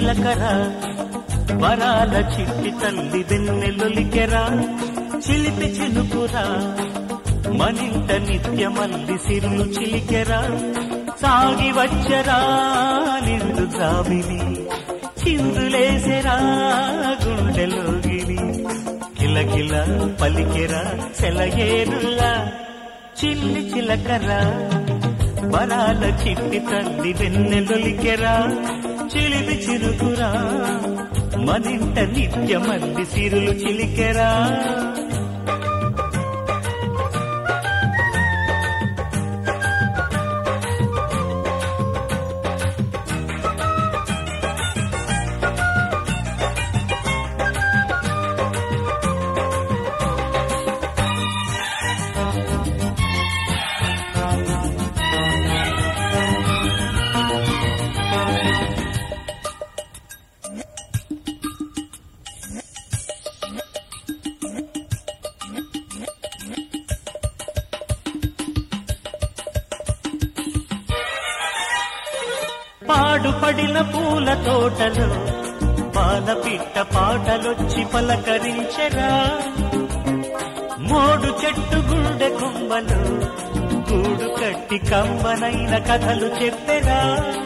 చిలకరా వరాల చిట్టి తల్లి వెన్నెలొలికెరా చిలిపి చినుకురా మనింట నిత్యమల్లి సిరులు చిలికెరా సాగి వచ్చరా నిండు జాబిలి చిందులేసెరా గుండెలోగిలి కిలకిల పలికెరా సెలయేరులా చిల్లి చిలకరా వరాల చిట్టి తల్లి వెన్నెలొలికెరా చిలిపి చిరుకురా మనింట నిత్యమల్లి సిరులు చిలికెరా పాడుపడిన పూల తోటలో పాలపిట్ట పాటలొచ్చి పలకరించెరా మోడు చెట్టు గుండె కొమ్మలు గూడు కట్టి కమ్మనైన కథలు చెప్పెరా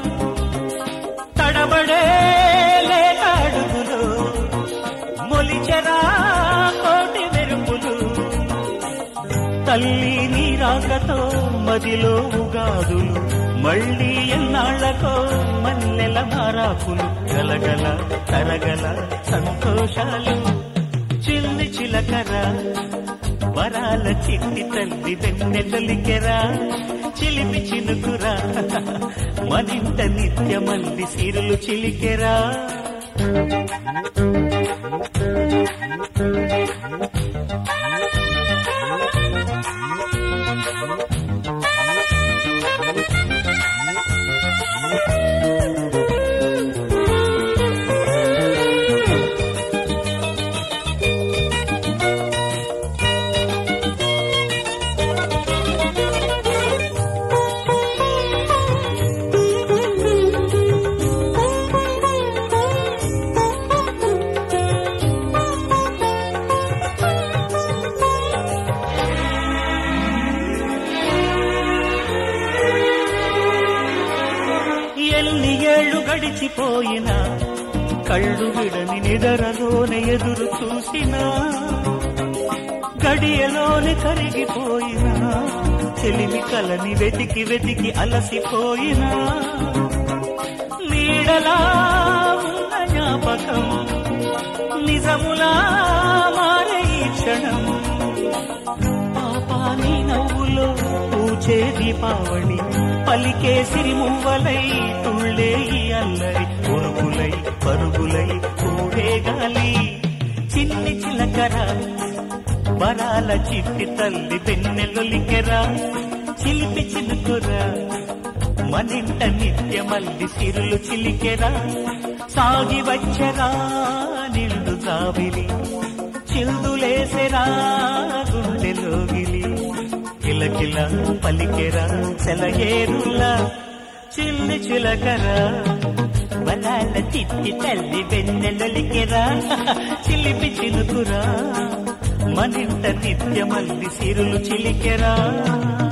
తడబడే లేటాడుగులు మొలిచెరా కోటి మెరుపులు తల్లి నీ రాకతో మదిలో ఉగాదులు మళ్ళీ ఎన్నాళ్లకో మల్లెల మారాకులు గలగల తరగల సంతోషాలు చిల్లి చిలకర వరాల చిట్టి తల్లి వెన్నెలలికెరా చిలిపి చినుకురా మరింత నిత్యమల్లి సిరులు చిలికెరా ఎన్ని ఏళ్ళు గడిచిపోయినా కళ్ళు విడని నిదరలోనే ఎదురు చూసినా గడియలోనే కరిగిపోయినా చెలిమి కలని వెతికి వెతికి అలసిపోయినా నీడలా ఉన్న జ్ఞాపకం నిజములా మారే ఈ క్షణం పాపాని నవ్వులో పూచే దీపావళి పలికే సిరిమువ్వలై తుళ్ళే ఈ అల్లరి పొరుగులై పరుగులై కూడే గాలి చిన్ని చిలకర వరాల చిట్టి తల్లి వెన్నెలొలికెరా చిలిపి చిలుకురా మనింట నిత్యమల్లి సిరులు చిలికెరా సాగి వచ్చరా నిండు జాబిలి చిల్దులేసెరా గుండెలోగిలి కిలకిల పలికెరా సెలయేరులా చిల్లి చిలకరా వలాల చిట్టి తల్లి వెన్నెలొలికెరా చిలిపి చిలుకురా మనింట నిత్యమల్లి సిరులు చిలికెరా